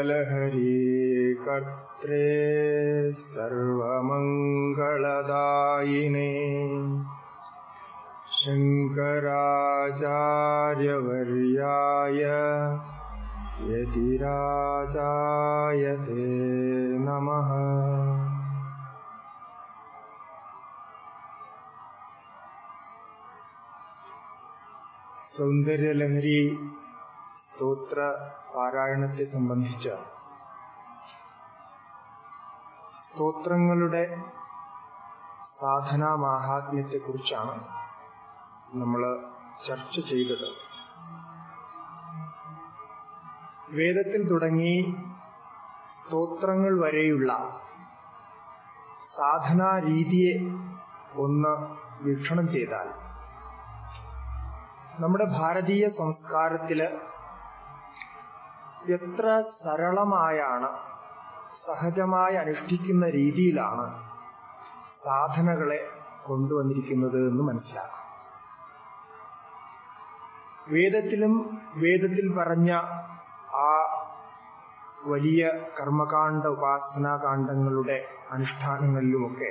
सौन्दर्यलहरी कर्त्रे सर्वमङ्गलदायिने शङ्कराचार्यवर्याय यतिराजाय ते नमः സൗന്ദര്യലഹരി സ്തോത്ര പാരായണത്തെ സംബന്ധിച്ച സ്തോത്രങ്ങളുടെ സാധനാ മാഹാത്മ്യത്തെക്കുറിച്ചാണ് നമ്മൾ ചർച്ച ചെയ്തത് വേദത്തിൽ തുടങ്ങി സ്തോത്രങ്ങൾ വരെയുള്ള സാധനാ രീതിയെ ഒന്ന് വീക്ഷണം ചെയ്താൽ നമ്മുടെ ഭാരതീയ സംസ്കാരത്തില് എത്ര സരളമായാണ് സഹജമായി അനുഷ്ഠിക്കുന്ന രീതിയിലാണ് സാധനകളെ കൊണ്ടുവന്നിരിക്കുന്നത് എന്ന് മനസ്സിലാക്കാം വേദത്തിലും വേദത്തിൽ പറഞ്ഞ ആ വലിയ കർമ്മകാണ്ഡ ഉപാസനാകാന്ഡങ്ങളുടെ അനുഷ്ഠാനങ്ങളിലുമൊക്കെ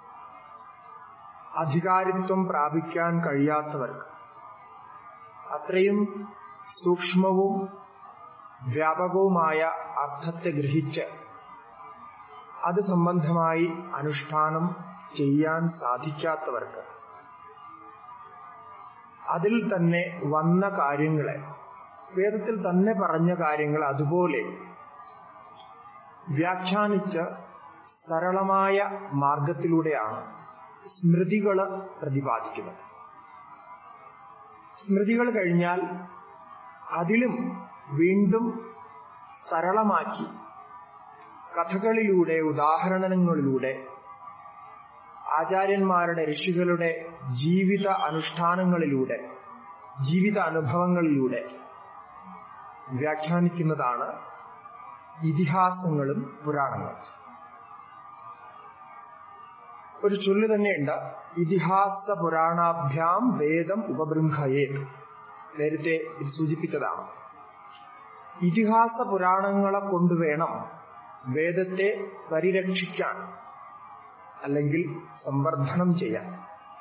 അധികാരിത്വം പ്രാപിക്കാൻ കഴിയാത്തവർക്ക് അത്രയും സൂക്ഷ്മവും വ്യാപകവുമായ അർത്ഥത്തെ ഗ്രഹിച്ച് അത് സംബന്ധമായി അനുഷ്ഠാനം ചെയ്യാൻ സാധിക്കാത്തവർക്ക് അതിൽ തന്നെ വന്ന കാര്യങ്ങളെ വേദത്തിൽ തന്നെ പറഞ്ഞ കാര്യങ്ങൾ അതുപോലെ വ്യാഖ്യാനിച്ച് സരളമായ മാർഗത്തിലൂടെയാണ് സ്മൃതികള് പ്രതിപാദിക്കുന്നത് സ്മൃതികൾ കഴിഞ്ഞാൽ അതിലും വീണ്ടും സരളമാക്കി കഥകളിലൂടെ ഉദാഹരണങ്ങളിലൂടെ ആചാര്യന്മാരുടെ ഋഷികളുടെ ജീവിത അനുഷ്ഠാനങ്ങളിലൂടെ ജീവിത അനുഭവങ്ങളിലൂടെ വ്യാഖ്യാനിക്കുന്നതാണ് ഇതിഹാസങ്ങളും പുരാണങ്ങളും ഒരു ചൊല്ല് തന്നെയുണ്ട് ഇതിഹാസ പുരാണാഭ്യാം വേദം ഉപബൃംഹയേത് നേരത്തെ ഇത് സൂചിപ്പിച്ചതാണ് ഇതിഹാസ പുരാണങ്ങളെ കൊണ്ടുവേണം വേദത്തെ പരിരക്ഷിക്കാൻ അല്ലെങ്കിൽ സംവർദ്ധനം ചെയ്യാൻ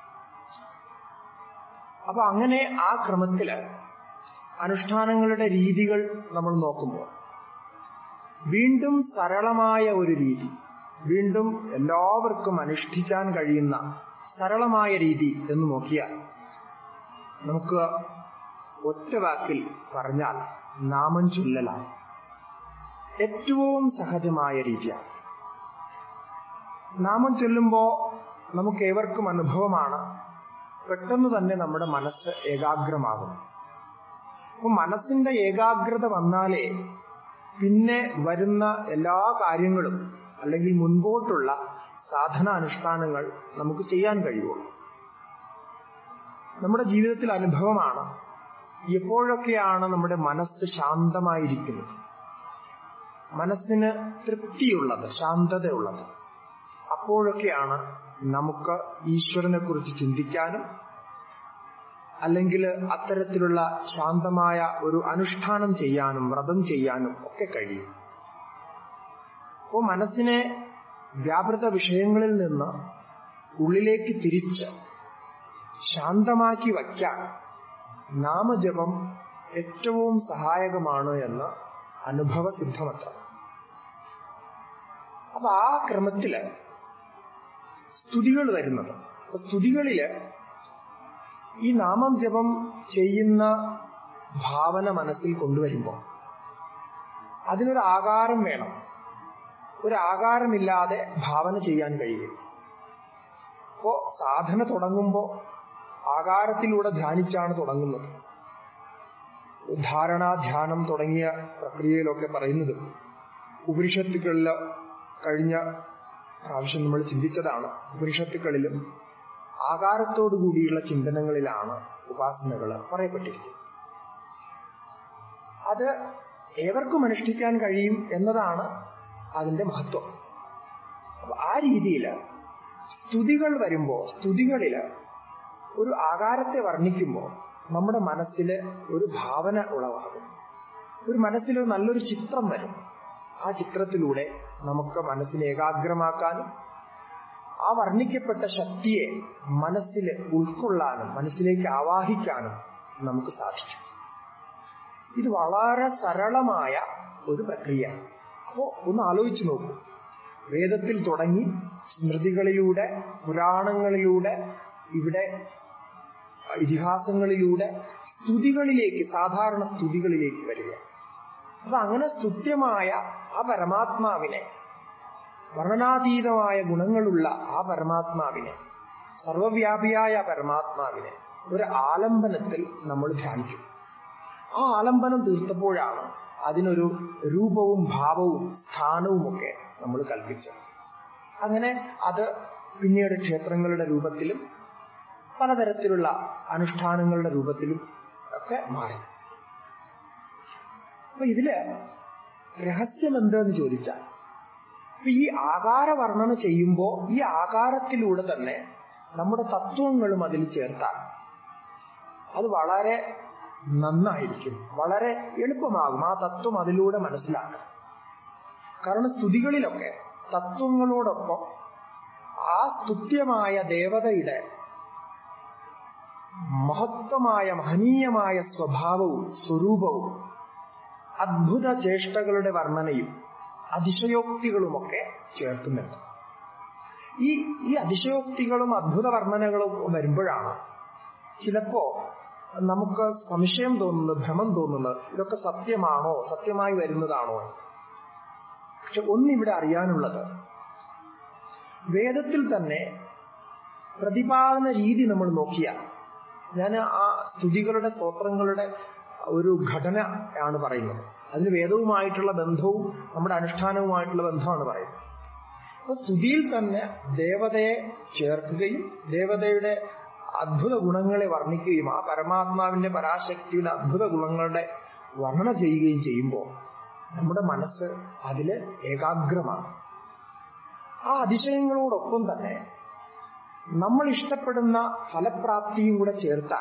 അപ്പൊ അങ്ങനെ ആ ക്രമത്തില് അനുഷ്ഠാനങ്ങളുടെ രീതികൾ നമ്മൾ നോക്കുമ്പോൾ വീണ്ടും സരളമായ ഒരു രീതി വീണ്ടും എല്ലാവർക്കും അനുഷ്ഠിക്കാൻ കഴിയുന്ന സരളമായ രീതി എന്ന് നോക്കിയാൽ നമുക്ക് ഒറ്റ വാക്കിൽ പറഞ്ഞാൽ നാമം ചൊല്ലലാണ് ഏറ്റവും സഹജമായ രീതിയാണ് നാമം ചൊല്ലുമ്പോ നമുക്ക് ഏവർക്കും അനുഭവമാണ് പെട്ടെന്ന് തന്നെ നമ്മുടെ മനസ്സ് ഏകാഗ്രമാകും അപ്പൊ മനസ്സിന്റെ ഏകാഗ്രത വന്നാലേ പിന്നെ വരുന്ന എല്ലാ കാര്യങ്ങളും അല്ലെങ്കിൽ മുൻപോട്ടുള്ള സാധന അനുഷ്ഠാനങ്ങൾ നമുക്ക് ചെയ്യാൻ കഴിയുള്ളൂ നമ്മുടെ ജീവിതത്തിൽ അനുഭവമാണ് എപ്പോഴൊക്കെയാണ് നമ്മുടെ മനസ്സ് ശാന്തമായിരിക്കുന്നത് മനസ്സിന് തൃപ്തിയുള്ളത് ശാന്തതയുള്ളത് അപ്പോഴൊക്കെയാണ് നമുക്ക് ഈശ്വരനെ കുറിച്ച് ചിന്തിക്കാനും അല്ലെങ്കിൽ അത്തരത്തിലുള്ള ശാന്തമായ ഒരു അനുഷ്ഠാനം ചെയ്യാനും വ്രതം ചെയ്യാനും ഒക്കെ കഴിയും അപ്പോൾ മനസ്സിനെ വ്യാപൃത വിഷയങ്ങളിൽ നിന്ന് ഉള്ളിലേക്ക് തിരിച്ച് ശാന്തമാക്കി വയ്ക്കാൻ നാമജപം ഏറ്റവും സഹായകമാണ് എന്ന് അനുഭവസിദ്ധമത്ര അപ്പൊ ആ ക്രമത്തില് സ്തുതികൾ വരുന്നത് അപ്പൊ സ്തുതികളില് ഈ നാമം ജപം ചെയ്യുന്ന ഭാവന മനസ്സിൽ കൊണ്ടുവരുമ്പോൾ അതിനൊരു ആകാരം വേണം ഒരു ആകാരമില്ലാതെ ഭാവന ചെയ്യാൻ കഴിയും അപ്പോ സാധന തുടങ്ങുമ്പോ ആകാരത്തിലൂടെ ധ്യാനിച്ചാണ് തുടങ്ങുന്നത് ധാരണ ധ്യാനം തുടങ്ങിയ പ്രക്രിയയിലൊക്കെ പറയുന്നത് ഉപനിഷത്തുക്കളിൽ കഴിഞ്ഞ പ്രാവശ്യം നമ്മൾ ചിന്തിച്ചതാണ് ഉപനിഷത്തുക്കളിലും ആകാരത്തോടു കൂടിയുള്ള ചിന്തനങ്ങളിലാണ് ഉപാസനകൾ പറയപ്പെട്ടിരിക്കുന്നത് അത് ഏവർക്കും അനുഷ്ഠിക്കാൻ കഴിയും എന്നതാണ് അതിന്റെ മഹത്വം ആ രീതിയിൽ സ്തുതികൾ വരുമ്പോ സ്തുതികളില് ഒരു ആകാരത്തെ വർണ്ണിക്കുമ്പോൾ നമ്മുടെ മനസ്സിൽ ഒരു ഭാവന ഉളവാകും ഒരു മനസ്സിൽ നല്ലൊരു ചിത്രം വരും ആ ചിത്രത്തിലൂടെ നമുക്ക് മനസ്സിനെ ഏകാഗ്രമാക്കാനും ആ വർണ്ണിക്കപ്പെട്ട ശക്തിയെ മനസ്സിൽ ഉൾക്കൊള്ളാനും മനസ്സിലേക്ക് ആവാഹിക്കാനും നമുക്ക് സാധിക്കും ഇത് വളരെ സരളമായ ഒരു പ്രക്രിയ അപ്പോ ഒന്ന് ആലോചിച്ചു നോക്കൂ വേദത്തിൽ തുടങ്ങി സ്മൃതികളിലൂടെ പുരാണങ്ങളിലൂടെ ഇവിടെ ഇതിഹാസങ്ങളിലൂടെ സ്തുതികളിലേക്ക് സാധാരണ സ്തുതികളിലേക്ക് വരിക അപ്പൊ അങ്ങനെ സ്തുത്യമായ ആ പരമാത്മാവിനെ വർണ്ണനാതീതമായ ഗുണങ്ങളുള്ള ആ പരമാത്മാവിനെ സർവവ്യാപിയായ പരമാത്മാവിനെ ഒരു ആലംബനത്തിൽ നമ്മൾ ധ്യാനിക്കും ആ ആലംബനം തീർത്തപ്പോഴാണ് അതിനൊരു രൂപവും ഭാവവും സ്ഥാനവും ഒക്കെ നമ്മൾ കൽപ്പിച്ചത് അങ്ങനെ അത് പിന്നീട് ക്ഷേത്രങ്ങളുടെ രൂപത്തിലും പലതരത്തിലുള്ള അനുഷ്ഠാനങ്ങളുടെ രൂപത്തിലും ഒക്കെ മാറി അപ്പൊ ഇതില് രഹസ്യം എന്തെന്ന് ചോദിച്ചാൽ ഇപ്പൊ ഈ ആകാര വർണ്ണന ചെയ്യുമ്പോൾ ഈ ആകാരത്തിലൂടെ തന്നെ നമ്മുടെ തത്വങ്ങളും അതിൽ ചേർത്താൽ അത് വളരെ നന്നായിരിക്കും വളരെ എളുപ്പമാകും ആ തത്വം അതിലൂടെ മനസ്സിലാക്കാം കാരണം സ്തുതികളിലൊക്കെ തത്വങ്ങളോടൊപ്പം ആ സ്തുത്യമായ ദേവതയുടെ മഹത്വമായ മഹനീയമായ സ്വഭാവവും സ്വരൂപവും അദ്ഭുത ചേഷ്ടകളുടെ വർണ്ണനയും അതിശയോക്തികളുമൊക്കെ ചേർക്കുന്നുണ്ട് ഈ ഈ അതിശയോക്തികളും അദ്ഭുത വർണ്ണനകളും വരുമ്പോഴാണ് ചിലപ്പോ നമുക്ക് സംശയം തോന്നുന്നത് ഭ്രമം തോന്നുന്നത് ഇതൊക്കെ സത്യമാണോ സത്യമായി വരുന്നതാണോ പക്ഷെ ഒന്നിവിടെ അറിയാനുള്ളത് വേദത്തിൽ തന്നെ പ്രതിപാദന രീതി നമ്മൾ നോക്കിയാൽ ഞാൻ ആ സ്തുതികളുടെ സ്തോത്രങ്ങളുടെ ഒരു ഘടന ആണ് പറയുന്നത് അതിന് വേദവുമായിട്ടുള്ള ബന്ധവും നമ്മുടെ അനുഷ്ഠാനവുമായിട്ടുള്ള ബന്ധമാണ് പറയുന്നത് അപ്പൊ സ്തുതിയിൽ തന്നെ ദേവതയെ ചേർക്കുകയും ദേവതയുടെ അദ്ഭുത ഗുണങ്ങളെ വർണ്ണിക്കുകയും ആ പരമാത്മാവിന്റെ പരാശക്തിയുടെ അദ്ഭുത ഗുണങ്ങളുടെ വർണ്ണന ചെയ്യുകയും ചെയ്യുമ്പോൾ നമ്മുടെ മനസ്സ് അതില് ഏകാഗ്രമാണ് ആ അതിശയങ്ങളോടൊപ്പം തന്നെ നമ്മൾ ഇഷ്ടപ്പെടുന്ന ഫലപ്രാപ്തിയും കൂടെ ചേർത്താൽ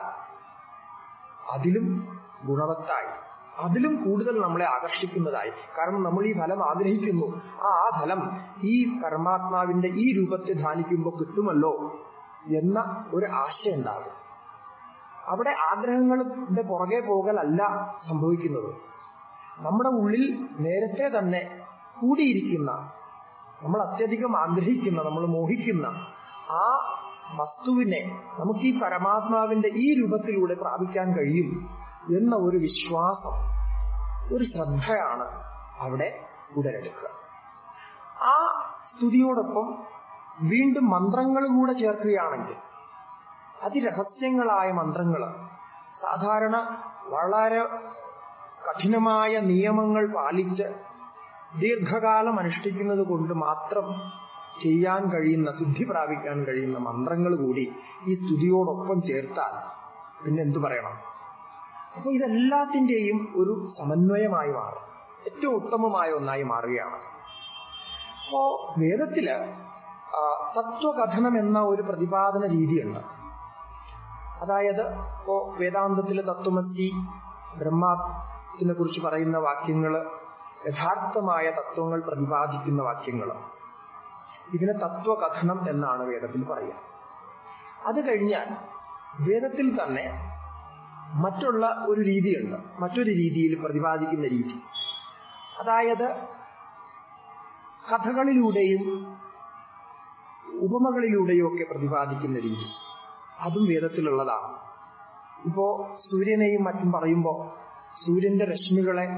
അതിലും ഗുണവത്തായി അതിലും കൂടുതൽ നമ്മളെ ആകർഷിക്കുന്നതായി കാരണം നമ്മൾ ഈ ഫലം ആഗ്രഹിക്കുന്നു ആ ആ ഫലം ഈ പരമാത്മാവിന്റെ ഈ രൂപത്തെ ധ്യാനിക്കുമ്പോൾ കിട്ടുമല്ലോ എന്ന ഒരു ആശയം ഉണ്ടാകും അവിടെ ആഗ്രഹങ്ങളുടെ പുറകെ പോകലല്ല സംഭവിക്കുന്നത് നമ്മുടെ ഉള്ളിൽ നേരത്തെ തന്നെ കൂടിയിരിക്കുന്ന നമ്മൾ അത്യധികം ആഗ്രഹിക്കുന്ന നമ്മൾ മോഹിക്കുന്ന ആ വസ്തുവിനെ നമുക്ക് ഈ പരമാത്മാവിന്റെ ഈ രൂപത്തിലൂടെ പ്രാപിക്കാൻ കഴിയും എന്ന ഒരു വിശ്വാസം ഒരു ശ്രദ്ധയാണ് അവിടെ ഉടലെടുക്കുക ആ സ്തുതിയോടൊപ്പം വീണ്ടും മന്ത്രങ്ങൾ കൂടെ ചേർക്കുകയാണെങ്കിൽ അതിരഹസ്യങ്ങളായ മന്ത്രങ്ങൾ സാധാരണ വളരെ കഠിനമായ നിയമങ്ങൾ പാലിച്ച് ദീർഘകാലം അനുഷ്ഠിക്കുന്നത് കൊണ്ട് മാത്രം ചെയ്യാൻ കഴിയുന്ന സിദ്ധി പ്രാപിക്കാൻ കഴിയുന്ന മന്ത്രങ്ങൾ കൂടി ഈ സ്തുതിയോടൊപ്പം ചേർത്താൽ പിന്നെ എന്തു പറയണം അപ്പൊ ഇതെല്ലാത്തിന്റെയും ഒരു സമന്വയമായി മാറും ഏറ്റവും ഉത്തമമായ ഒന്നായി മാറുകയാണ് അപ്പോ വേദത്തില് തത്വകഥനം എന്ന ഒരു പ്രതിപാദന രീതിയുണ്ട് അതായത് ഇപ്പോ വേദാന്തത്തിലെ തത്വമസി ബ്രഹ്മത്തിനെ കുറിച്ച് പറയുന്ന വാക്യങ്ങള് യഥാർത്ഥമായ തത്വങ്ങൾ പ്രതിപാദിക്കുന്ന വാക്യങ്ങൾ ഇതിനെ തത്വകഥനം എന്നാണ് വേദത്തിൽ പറയുക അത് കഴിഞ്ഞാൽ വേദത്തിൽ തന്നെ മറ്റുള്ള ഒരു രീതിയുണ്ട് മറ്റൊരു രീതിയിൽ പ്രതിപാദിക്കുന്ന രീതി അതായത് കഥകളിലൂടെയും ഉപമകളിലൂടെയും ഒക്കെ പ്രതിപാദിക്കുന്ന രീതി അതും വേദത്തിലുള്ളതാണ് ഇപ്പോ സൂര്യനെയും മറ്റും പറയുമ്പോ സൂര്യന്റെ രശ്മികളെ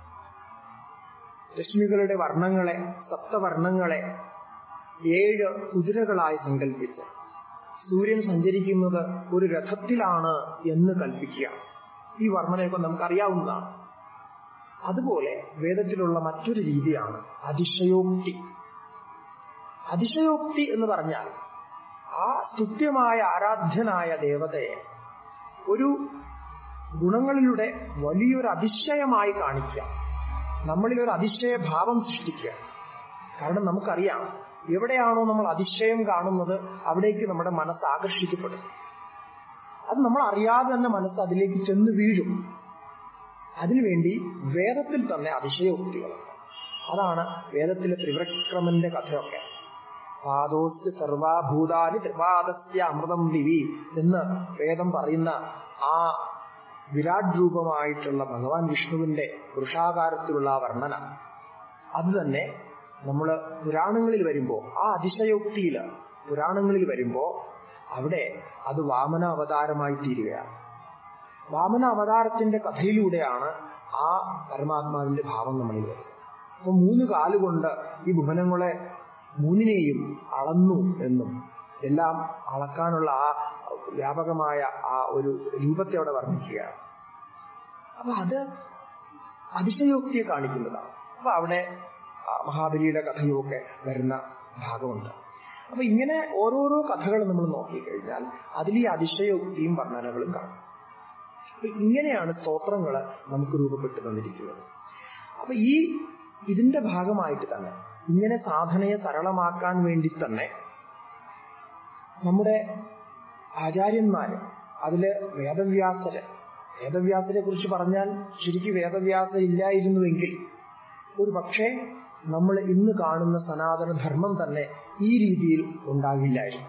രശ്മികളുടെ വർണ്ണങ്ങളെ സപ്തവർണ്ണങ്ങളെ ഏഴ് കുതിരകളായി സങ്കല്പിച്ച് സൂര്യൻ സഞ്ചരിക്കുന്നത് ഒരു രഥത്തിലാണ് എന്ന് കൽപ്പിക്കുക ഈ വർണ്ണനയൊക്കെ നമുക്ക് അറിയാവുന്നതാണ് അതുപോലെ വേദത്തിലുള്ള മറ്റൊരു രീതിയാണ് അതിശയോക്തി അതിശയോക്തി എന്ന് പറഞ്ഞാൽ ആ സ്തുത്യമായ ആരാധ്യനായ ദേവതയെ ഒരു ഗുണങ്ങളിലൂടെ വലിയൊരു അതിശയമായി കാണിക്കുക നമ്മളിൽ ഒരു അതിശയ ഭാവം സൃഷ്ടിക്കുക കാരണം നമുക്കറിയാം എവിടെയാണോ നമ്മൾ അതിശയം കാണുന്നത് അവിടേക്ക് നമ്മുടെ മനസ്സ് ആകർഷിക്കപ്പെടും അത് നമ്മൾ അറിയാതെ തന്നെ മനസ്സ് അതിലേക്ക് ചെന്ന് വീഴും അതിനുവേണ്ടി വേദത്തിൽ തന്നെ അതിശയോക്തികളുണ്ട് അതാണ് വേദത്തിലെ ത്രിവിക്രമന്റെ കഥയൊക്കെ പാദോസ്യ സർവാഭൂതാനി ത്രിപാദസ്യ അമൃതം ദിവി എന്ന് വേദം പറയുന്ന ആ വിരാട് രൂപമായിട്ടുള്ള ഭഗവാൻ വിഷ്ണുവിന്റെ പുരുഷാകാരത്തിലുള്ള ആ വർണ്ണന അത് തന്നെ നമ്മൾ പുരാണങ്ങളിൽ വരുമ്പോ ആ അതിശയോക്തിയില് പുരാണങ്ങളിൽ വരുമ്പോ അവിടെ അത് വാമന അവതാരമായി തീരുകയാണ് വാമന അവതാരത്തിന്റെ കഥയിലൂടെയാണ് ആ പരമാത്മാവിന്റെ ഭാവം നമ്മളിൽ വരുന്നത് അപ്പൊ മൂന്ന് കാലുകൊണ്ട് ഈ ഭുവനങ്ങളെ മൂന്നിനെയും അളന്നു എന്നും എല്ലാം അളക്കാനുള്ള ആ വ്യാപകമായ ആ ഒരു രൂപത്തെ അവിടെ വർണ്ണിക്കുകയാണ് അപ്പൊ അത് അതിശയോക്തിയെ കാണിക്കുന്നതാണ് അപ്പൊ അവിടെ മഹാബലിയുടെ കഥയുമൊക്കെ വരുന്ന ഭാഗമുണ്ട് അപ്പൊ ഇങ്ങനെ ഓരോരോ കഥകൾ നമ്മൾ നോക്കിക്കഴിഞ്ഞാൽ അതിൽ ഈ അതിശയോക്തിയും വർണ്ണനകളും കാണും അപ്പൊ ഇങ്ങനെയാണ് സ്തോത്രങ്ങൾ നമുക്ക് രൂപപ്പെട്ടു തന്നിരിക്കുന്നത് അപ്പൊ ഈ ഇതിന്റെ ഭാഗമായിട്ട് തന്നെ ഇങ്ങനെ സാധനയെ സരളമാക്കാൻ വേണ്ടി തന്നെ നമ്മുടെ ആചാര്യന്മാര് അതില് വേദവ്യാസര് വേദവ്യാസരെ കുറിച്ച് പറഞ്ഞാൽ ശരിക്കും വേദവ്യാസർ ഇല്ലായിരുന്നുവെങ്കിൽ ഒരു പക്ഷേ നമ്മൾ ഇന്ന് കാണുന്ന സനാതന ധർമ്മം തന്നെ ഈ രീതിയിൽ ഉണ്ടാകില്ലായിരുന്നു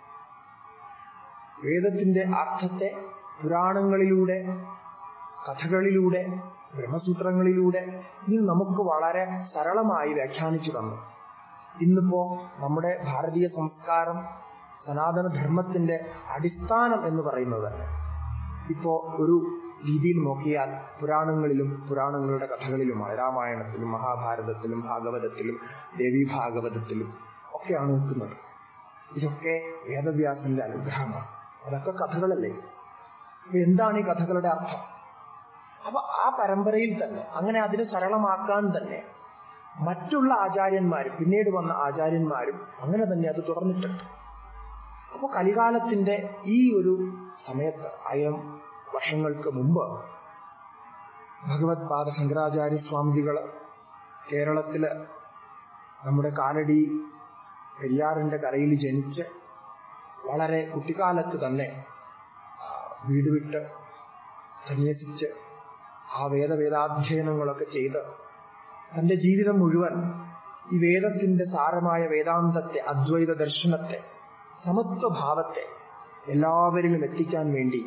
വേദത്തിന്റെ അർത്ഥത്തെ പുരാണങ്ങളിലൂടെ കഥകളിലൂടെ ബ്രഹ്മസൂത്രങ്ങളിലൂടെ ഇത് നമുക്ക് വളരെ സരളമായി വ്യാഖ്യാനിച്ചു തന്നു ഇന്നിപ്പോ നമ്മുടെ ഭാരതീയ സംസ്കാരം സനാതന ധർമ്മത്തിന്റെ അടിസ്ഥാനം എന്ന് പറയുന്നത് തന്നെ ഇപ്പോ ഒരു രീതിയിൽ നോക്കിയാൽ പുരാണങ്ങളിലും പുരാണങ്ങളുടെ കഥകളിലുമാണ് രാമായണത്തിലും മഹാഭാരതത്തിലും ഭാഗവതത്തിലും ദേവി ഭാഗവതത്തിലും ഒക്കെയാണ് നിൽക്കുന്നത് ഇതൊക്കെ വേദവ്യാസന്റെ അനുഗ്രഹമാണ് അതൊക്കെ കഥകളല്ലേ അപ്പൊ എന്താണ് ഈ കഥകളുടെ അർത്ഥം അപ്പൊ ആ പരമ്പരയിൽ തന്നെ അങ്ങനെ അതിനെ സരളമാക്കാൻ തന്നെ മറ്റുള്ള ആചാര്യന്മാരും പിന്നീട് വന്ന ആചാര്യന്മാരും അങ്ങനെ തന്നെ അത് തുടർന്നിട്ടുണ്ട് അപ്പൊ കലികാലത്തിന്റെ ഈ ഒരു സമയത്ത് ആയിരം വർഷങ്ങൾക്ക് മുമ്പ് ഭഗവത് പാദ ശങ്കരാചാര്യ സ്വാമിജികള് കേരളത്തില് നമ്മുടെ കാലടി പെരിയാറിന്റെ കരയിൽ ജനിച്ച് വളരെ കുട്ടിക്കാലത്ത് തന്നെ വീട് വിട്ട് സന്യസിച്ച് ആ വേദവേദാധ്യയനങ്ങളൊക്കെ ചെയ്ത് തന്റെ ജീവിതം മുഴുവൻ ഈ വേദത്തിന്റെ സാരമായ വേദാന്തത്തെ അദ്വൈത ദർശനത്തെ സമത്വഭാവത്തെ എല്ലാവരിലും എത്തിക്കാൻ വേണ്ടി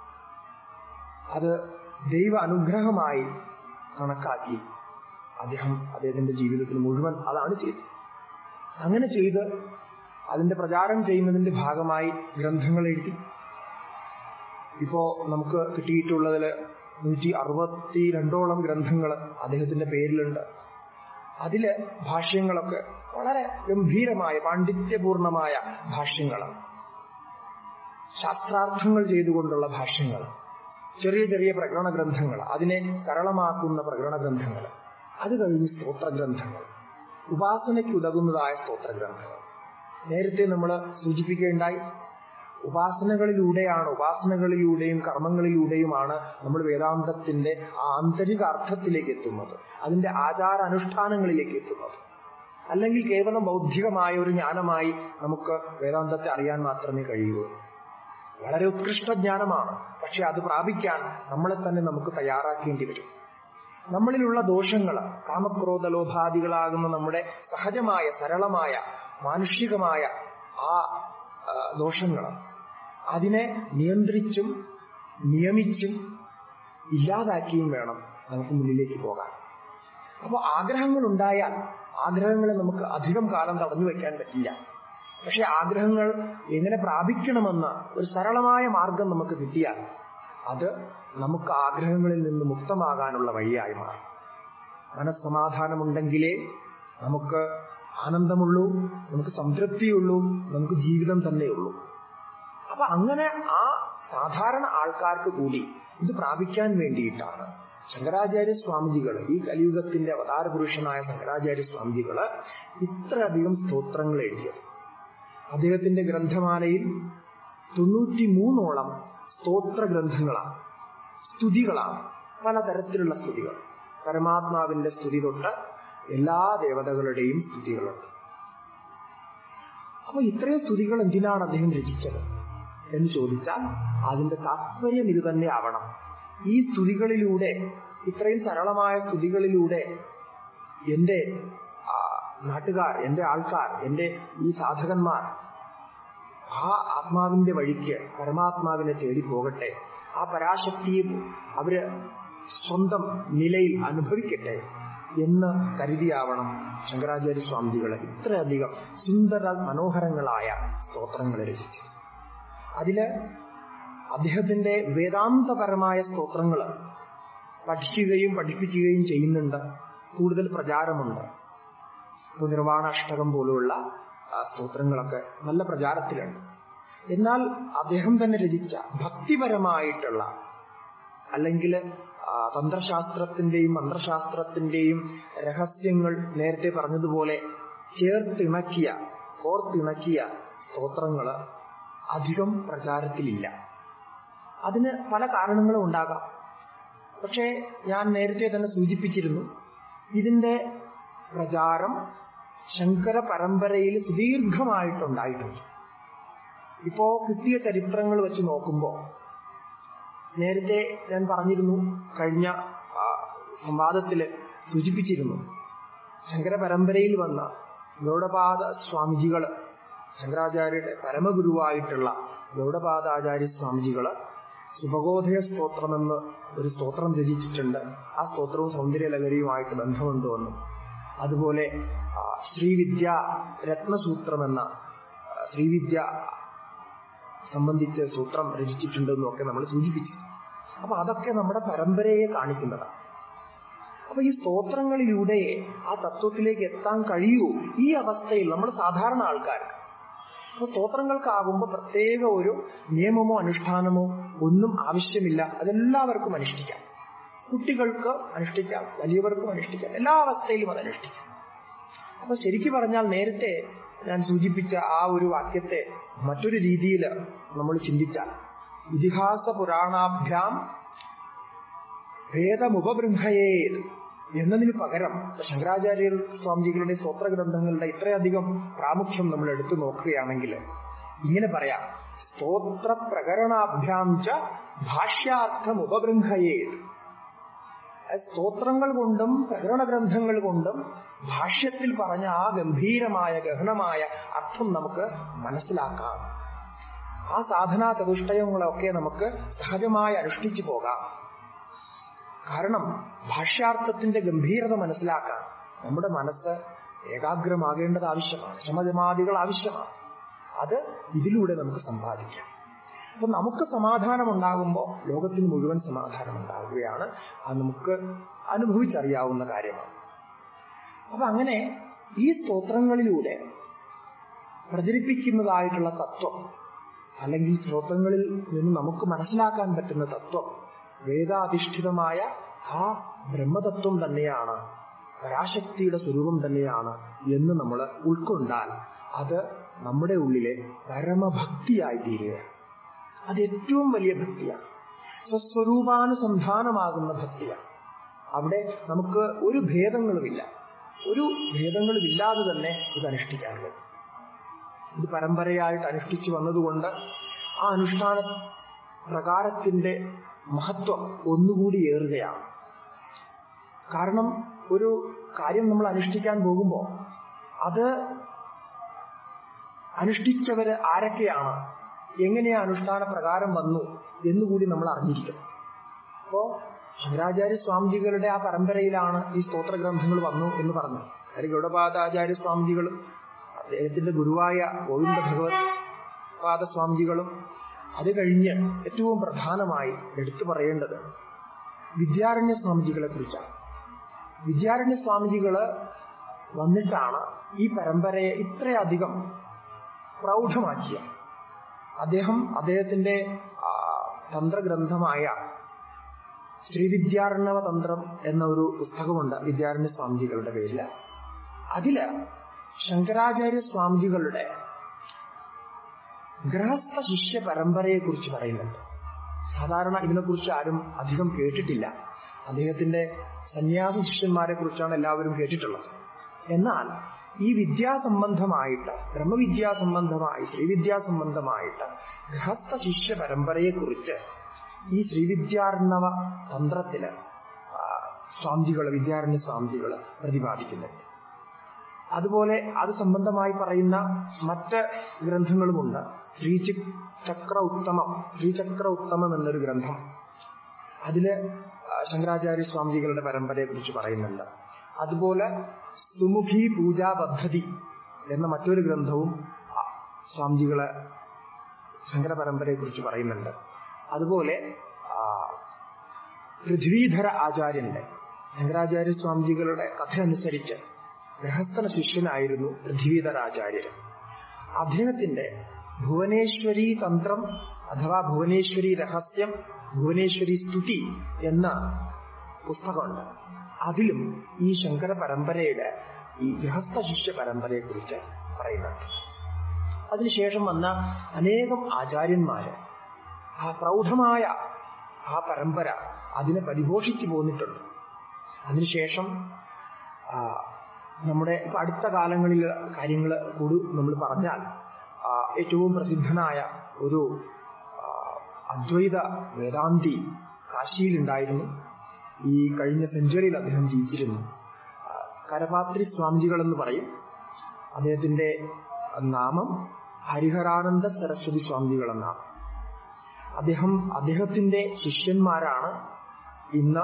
അത് ദൈവ അനുഗ്രഹമായി കണക്കാക്കി അദ്ദേഹം അദ്ദേഹത്തിന്റെ ജീവിതത്തിൽ മുഴുവൻ അതാണ് ചെയ്തത് അങ്ങനെ ചെയ്ത് അതിന്റെ പ്രചാരം ചെയ്യുന്നതിന്റെ ഭാഗമായി ഗ്രന്ഥങ്ങൾ എഴുതി ഇപ്പോ നമുക്ക് കിട്ടിയിട്ടുള്ളതില് നൂറ്റി അറുപത്തി രണ്ടോളം ഗ്രന്ഥങ്ങൾ അദ്ദേഹത്തിന്റെ പേരിലുണ്ട് അതില് ഭാഷ്യങ്ങളൊക്കെ വളരെ ഗംഭീരമായ പാണ്ഡിത്യപൂർണമായ ഭാഷ്യങ്ങളാണ് ശാസ്ത്രാർത്ഥങ്ങൾ ചെയ്തുകൊണ്ടുള്ള ഭാഷ്യങ്ങൾ ചെറിയ ചെറിയ പ്രകടന ഗ്രന്ഥങ്ങൾ അതിനെ സരളമാക്കുന്ന പ്രകടന ഗ്രന്ഥങ്ങൾ അത് കഴിഞ്ഞ് സ്തോത്ര ഗ്രന്ഥങ്ങൾ ഉപാസനയ്ക്ക് ഉതകുന്നതായ സ്തോത്ര ഗ്രന്ഥങ്ങൾ നേരത്തെ നമ്മൾ സൂചിപ്പിക്കുകയുണ്ടായി ഉപാസനകളിലൂടെയാണ് ഉപാസനകളിലൂടെയും കർമ്മങ്ങളിലൂടെയുമാണ് നമ്മൾ വേദാന്തത്തിന്റെ ആന്തരിക അർത്ഥത്തിലേക്ക് എത്തുന്നത് അതിന്റെ ആചാര അനുഷ്ഠാനങ്ങളിലേക്ക് എത്തുന്നത് അല്ലെങ്കിൽ കേവലം ബൗദ്ധികമായ ഒരു ജ്ഞാനമായി നമുക്ക് വേദാന്തത്തെ അറിയാൻ മാത്രമേ കഴിയൂ വളരെ ഉത്കൃഷ്ട ജ്ഞാനമാണ് പക്ഷെ അത് പ്രാപിക്കാൻ നമ്മളെ തന്നെ നമുക്ക് തയ്യാറാക്കേണ്ടി വരും നമ്മളിലുള്ള ദോഷങ്ങൾ കാമക്രോധ ലോഭാദികളാകുന്ന നമ്മുടെ സഹജമായ സരളമായ മാനുഷികമായ ആ ദോഷങ്ങൾ അതിനെ നിയന്ത്രിച്ചും നിയമിച്ചും ഇല്ലാതാക്കിയും വേണം നമുക്ക് മുന്നിലേക്ക് പോകാൻ അപ്പോൾ ആഗ്രഹങ്ങൾ ഉണ്ടായാൽ ആഗ്രഹങ്ങളെ നമുക്ക് അധികം കാലം തടഞ്ഞു വെക്കാൻ പറ്റില്ല പക്ഷെ ആഗ്രഹങ്ങൾ എങ്ങനെ പ്രാപിക്കണമെന്ന ഒരു സരളമായ മാർഗം നമുക്ക് കിട്ടിയാൽ അത് നമുക്ക് ആഗ്രഹങ്ങളിൽ നിന്ന് മുക്തമാകാനുള്ള വഴിയായി മാറും മനസ്സമാധാനമുണ്ടെങ്കിലേ നമുക്ക് ആനന്ദമുള്ളൂ നമുക്ക് സംതൃപ്തിയുള്ളൂ നമുക്ക് ജീവിതം തന്നെയുള്ളൂ അപ്പൊ അങ്ങനെ ആ സാധാരണ ആൾക്കാർക്ക് കൂടി ഇത് പ്രാപിക്കാൻ വേണ്ടിയിട്ടാണ് ശങ്കരാചാര്യ സ്വാമിജികൾ ഈ കലിയുഗത്തിന്റെ അവതാര പുരുഷനായ ശങ്കരാചാര്യ സ്വാമിജികള് ഇത്രയധികം സ്തോത്രങ്ങൾ എഴുതിയത് അദ്ദേഹത്തിന്റെ ഗ്രന്ഥമാലയിൽ തൊണ്ണൂറ്റി മൂന്നോളം സ്തോത്ര ഗ്രന്ഥങ്ങളാണ് സ്തുതികളാണ് പലതരത്തിലുള്ള സ്തുതികൾ പരമാത്മാവിന്റെ സ്തുതി തൊട്ട് എല്ലാ ദേവതകളുടെയും സ്തുതികളുണ്ട് അപ്പൊ ഇത്രയും സ്തുതികൾ എന്തിനാണ് അദ്ദേഹം രചിച്ചത് എന്ന് ചോദിച്ചാൽ അതിന്റെ താത്പര്യം ഇത് തന്നെ ആവണം ഈ സ്തുതികളിലൂടെ ഇത്രയും സരളമായ സ്തുതികളിലൂടെ എന്റെ ആ, നാട്ടുകാർ എന്റെ ആൾക്കാർ എന്റെ ഈ സാധകന്മാർ ആ ആത്മാവിന്റെ വഴിക്ക് പരമാത്മാവിനെ തേടി പോകട്ടെ ആ പരാശക്തിയെ അവര് സ്വന്തം നിലയിൽ അനുഭവിക്കട്ടെ എന്ന് കരുതിയാവണം ശങ്കരാചാര്യ സ്വാമികളെ ഇത്രയധികം സുന്ദര മനോഹരങ്ങളായ സ്തോത്രങ്ങൾ രചിച്ചത് അതില് അദ്ദേഹത്തിന്റെ വേദാന്തപരമായ സ്തോത്രങ്ങൾ പഠിക്കുകയും പഠിപ്പിക്കുകയും ചെയ്യുന്നുണ്ട് കൂടുതൽ പ്രചാരമുണ്ട് ഇപ്പൊ നിർവാണ അഷ്ടകം പോലുള്ള ആ, സ്തോത്രങ്ങളൊക്കെ നല്ല പ്രചാരത്തിലുണ്ട് എന്നാൽ അദ്ദേഹം തന്നെ രചിച്ച ഭക്തിപരമായിട്ടുള്ള അല്ലെങ്കിൽ ആ, തന്ത്രശാസ്ത്രത്തിന്റെയും മന്ത്രശാസ്ത്രത്തിന്റെയും രഹസ്യങ്ങൾ നേരത്തെ പറഞ്ഞതുപോലെ ചേർത്തിണക്കിയ കോർത്തിണക്കിയ സ്തോത്രങ്ങള് അധികം പ്രചാരത്തിലില്ല അതിന് പല കാരണങ്ങളും ഉണ്ടാകാം പക്ഷേ ഞാൻ നേരത്തെ തന്നെ സൂചിപ്പിച്ചിരുന്നു ഇതിന്റെ പ്രചാരം ശങ്കര പരമ്പരയിൽ സുദീർഘമായിട്ടുണ്ടായിട്ടുണ്ട് ഇപ്പോ കിട്ടിയ ചരിത്രങ്ങൾ വെച്ച് നോക്കുമ്പോൾ നേരത്തെ ഞാൻ പറഞ്ഞിരുന്നു കഴിഞ്ഞ ആ, സംവാദത്തില് സൂചിപ്പിച്ചിരുന്നു ശങ്കര പരമ്പരയിൽ വന്ന ഗൗഡപാദ സ്വാമിജികള് ശങ്കരാചാര്യയുടെ പരമഗുരുവായിട്ടുള്ള ഗൗഡപാദാചാര്യ സ്വാമിജികള് സുഭഗോധയ സ്തോത്രമെന്ന് ഒരു സ്തോത്രം രചിച്ചിട്ടുണ്ട് ആ സ്തോത്രവും സൗന്ദര്യലഹരിയുമായിട്ട് ബന്ധമുണ്ടോന്നും അതുപോലെ ആ, ശ്രീവിദ്യ രത്നസൂത്രം എന്ന ആ, ശ്രീവിദ്യ സംബന്ധിച്ച് സൂത്രം രചിച്ചിട്ടുണ്ടെന്നും ഒക്കെ നമ്മൾ സൂചിപ്പിച്ചു അപ്പൊ അതൊക്കെ നമ്മുടെ പരമ്പരയെ കാണിക്കുന്നതാണ് അപ്പൊ ഈ സ്തോത്രങ്ങളിലൂടെ ആ തത്വത്തിലേക്ക് എത്താൻ കഴിയൂ ഈ അവസ്ഥയിൽ നമ്മൾ സാധാരണ ആൾക്കാർക്ക് അപ്പൊ സ്തോത്രങ്ങൾക്കാകുമ്പോൾ പ്രത്യേക ഒരു നിയമമോ അനുഷ്ഠാനമോ ഒന്നും ആവശ്യമില്ല അതെല്ലാവർക്കും അനുഷ്ഠിക്കാം കുട്ടികൾക്ക് അനുഷ്ഠിക്കാം വലിയവർക്കും അനുഷ്ഠിക്കാം എല്ലാ അവസ്ഥയിലും അത് അനുഷ്ഠിക്കാം അപ്പൊ ശരിക്കു പറഞ്ഞാൽ നേരത്തെ ഞാൻ സൂചിപ്പിച്ച ആ ഒരു വാക്യത്തെ മറ്റൊരു രീതിയിൽ നമ്മൾ ചിന്തിച്ചാൽ ഇതിഹാസ പുരാണാഭ്യാം ഭേദമുപബൃംഹയേത് എന്നതിന് പകരം ശങ്കരാചാര്യ സ്വാമിജികളുടെ സ്തോത്ര ഗ്രന്ഥങ്ങളുടെ ഇത്രയധികം പ്രാമുഖ്യം നമ്മൾ എടുത്തു നോക്കുകയാണെങ്കിൽ ഇങ്ങനെ പറയാം സ്തോത്ര പ്രകരണാഭ്യാം ച ഭാഷ്യാർത്ഥം ഉപബൃംഹയേത് സ്തോത്രങ്ങൾ കൊണ്ടും പ്രകരണ ഗ്രന്ഥങ്ങൾ കൊണ്ടും ഭാഷ്യത്തിൽ പറഞ്ഞ ആ ഗംഭീരമായ ഗഹനമായ അർത്ഥം നമുക്ക് മനസ്സിലാക്കാം ആ സാധനാ ചതുഷ്ടയങ്ങളൊക്കെ നമുക്ക് സഹജമായി അനുഷ്ഠിച്ചു പോകാം കാരണം ഭാഷ്യാർത്ഥത്തിന്റെ ഗംഭീരത മനസ്സിലാക്കാൻ നമ്മുടെ മനസ്സ് ഏകാഗ്രമാകേണ്ടത് ആവശ്യമാണ് ശ്രമജമാദികൾ ആവശ്യമാണ് അത് ഇതിലൂടെ നമുക്ക് സമ്പാദിക്കാം അപ്പൊ നമുക്ക് സമാധാനം ഉണ്ടാകുമ്പോൾ ലോകത്തിന് മുഴുവൻ സമാധാനം ഉണ്ടാകുകയാണ് അത് നമുക്ക് അനുഭവിച്ചറിയാവുന്ന കാര്യമാണ് അപ്പൊ അങ്ങനെ ഈ സ്തോത്രങ്ങളിലൂടെ പ്രചരിപ്പിക്കുന്നതായിട്ടുള്ള തത്വം അല്ലെങ്കിൽ സ്തോത്രങ്ങളിൽ നിന്ന് നമുക്ക് മനസ്സിലാക്കാൻ പറ്റുന്ന തത്വം വേദാധിഷ്ഠിതമായ ആ ബ്രഹ്മതത്വം തന്നെയാണ് പരാശക്തിയുടെ സ്വരൂപം തന്നെയാണ് എന്ന് നമ്മൾ ഉൾക്കൊണ്ടാൽ അത് നമ്മുടെ ഉള്ളിലെ പരമഭക്തിയായി തീരുകയാണ് അത് ഏറ്റവും വലിയ ഭക്തിയാണ് സ്വസ്വരൂപാനുസന്ധാനമാകുന്ന ഭക്തിയാണ് അവിടെ നമുക്ക് ഒരു ഭേദങ്ങളുമില്ല ഒരു ഭേദങ്ങളുമില്ലാതെ തന്നെ ഇത് അനുഷ്ഠിക്കാൻ കഴിയും ഇത് പരമ്പരയായിട്ട് അനുഷ്ഠിച്ചു വന്നതുകൊണ്ട് ആ അനുഷ്ഠാന പ്രകാരത്തിന്റെ മഹത്വം ഒന്നുകൂടി ഏറുകയാണ് കാരണം ഒരു കാര്യം നമ്മൾ അനുഷ്ഠിക്കാൻ പോകുമ്പോൾ അത് അനുഷ്ഠിച്ചവര് ആരൊക്കെയാണ് എങ്ങനെയാ അനുഷ്ഠാന പ്രകാരം വന്നു എന്നുകൂടി നമ്മൾ അറിഞ്ഞിരിക്കണം അപ്പോ ശങ്കരാചാര്യ സ്വാമിജികളുടെ ആ പരമ്പരയിലാണ് ഈ സ്തോത്ര ഗ്രന്ഥങ്ങൾ വന്നു എന്ന് പറഞ്ഞു കാര്യം ഗൗഡപാദാചാര്യ സ്വാമിജികളും അദ്ദേഹത്തിന്റെ ഗുരുവായ ഗോവിന്ദ ഭഗവത് പാദസ്വാമിജികളും അത് കഴിഞ്ഞ് ഏറ്റവും പ്രധാനമായി എടുത്തു പറയേണ്ടത് വിദ്യാരണ്യ സ്വാമിജികളെ കുറിച്ചാണ് വിദ്യാരണ്യ സ്വാമിജികള് വന്നിട്ടാണ് ഈ പരമ്പരയെ ഇത്രയധികം പ്രൗഢമാക്കിയത് അദ്ദേഹം അദ്ദേഹത്തിന്റെ ആ, തന്ത്രഗ്രന്ഥമായ ശ്രീവിദ്യാരണവ തന്ത്രം എന്ന ഒരു പുസ്തകമുണ്ട് വിദ്യാരണ്യ സ്വാമിജികളുടെ പേരില് അതില് ശങ്കരാചാര്യ സ്വാമിജികളുടെ ഗൃഹസ്ഥ ശിഷ്യ പരമ്പരയെ കുറിച്ച് പറയുന്നുണ്ട് സാധാരണ ഇതിനെക്കുറിച്ച് ആരും അധികം കേട്ടിട്ടില്ല അദ്ദേഹത്തിന്റെ സന്യാസ ശിഷ്യന്മാരെ കുറിച്ചാണ് എല്ലാവരും കേട്ടിട്ടുള്ളത് എന്നാൽ ഈ വിദ്യാസംബന്ധമായിട്ട് ബ്രഹ്മവിദ്യാസംബന്ധമായി ശ്രീവിദ്യാസംബന്ധമായിട്ട് ഗൃഹസ്ഥ ശിഷ്യ പരമ്പരയെ കുറിച്ച് ഈ ശ്രീവിദ്യാർണവ തന്ത്രത്തില് ആ, സ്വാമികള് വിദ്യാരണ്യ സ്വാമികള് പ്രതിപാദിക്കുന്നുണ്ട് അതുപോലെ അത് സംബന്ധമായി പറയുന്ന മറ്റ് ഗ്രന്ഥങ്ങളുമുണ്ട് ശ്രീചി ചക്ര ഉത്തമം ശ്രീചക്ര ഉത്തമം എന്നൊരു ഗ്രന്ഥം അതില് ശങ്കരാചാര്യ സ്വാമികളുടെ പരമ്പരയെ കുറിച്ച് പറയുന്നുണ്ട് അതുപോലെ സുമുഖി പൂജാ പദ്ധതി എന്ന മറ്റൊരു ഗ്രന്ഥവും സ്വാമിജികളെ ശങ്കര പരമ്പരയെ കുറിച്ച് പറയുന്നുണ്ട് അതുപോലെ പൃഥ്വീധര ആചാര്യന്റെ ശങ്കരാചാര്യ സ്വാമിജികളുടെ കഥ അനുസരിച്ച് ഗൃഹസ്ഥന ശിഷ്യനായിരുന്നു പൃഥ്വീധര ആചാര്യർ അദ്ദേഹത്തിന്റെ ഭുവനേശ്വരി തന്ത്രം അഥവാ ഭുവനേശ്വരി രഹസ്യം ഭുവനേശ്വരി സ്തുതി എന്ന പുസ്തകമുണ്ട് അതിലും ഈ ശങ്കര പരമ്പരയുടെ ഈ ഗൃഹസ്ഥ ശിഷ്യ പരമ്പരയെ കുറിച്ച് പറയുന്നുണ്ട് അതിനുശേഷം വന്ന അനേകം ആചാര്യന്മാര് ആ പ്രൗഢമായ ആ പരമ്പര അതിനെ പരിപോഷിച്ചു പോന്നിട്ടുണ്ട് അതിനുശേഷം നമ്മുടെ ഇപ്പൊ അടുത്ത കാലങ്ങളിൽ കാര്യങ്ങൾ കൂടി നമ്മൾ പറഞ്ഞാൽ ഏറ്റവും പ്രസിദ്ധനായ ഒരു അദ്വൈത വേദാന്തി കാശിയിലുണ്ടായിരുന്നു ഈ കഴിഞ്ഞ സെഞ്ചുറിയിൽ അദ്ദേഹം ജീവിച്ചിരുന്നു കരപാത്രി സ്വാമിജികൾ എന്ന് പറയും അദ്ദേഹത്തിന്റെ നാമം ഹരിഹരാനന്ദ സരസ്വതി സ്വാമിജികൾ എന്നാണ് അദ്ദേഹം അദ്ദേഹത്തിന്റെ ശിഷ്യന്മാരാണ് ഇന്ന്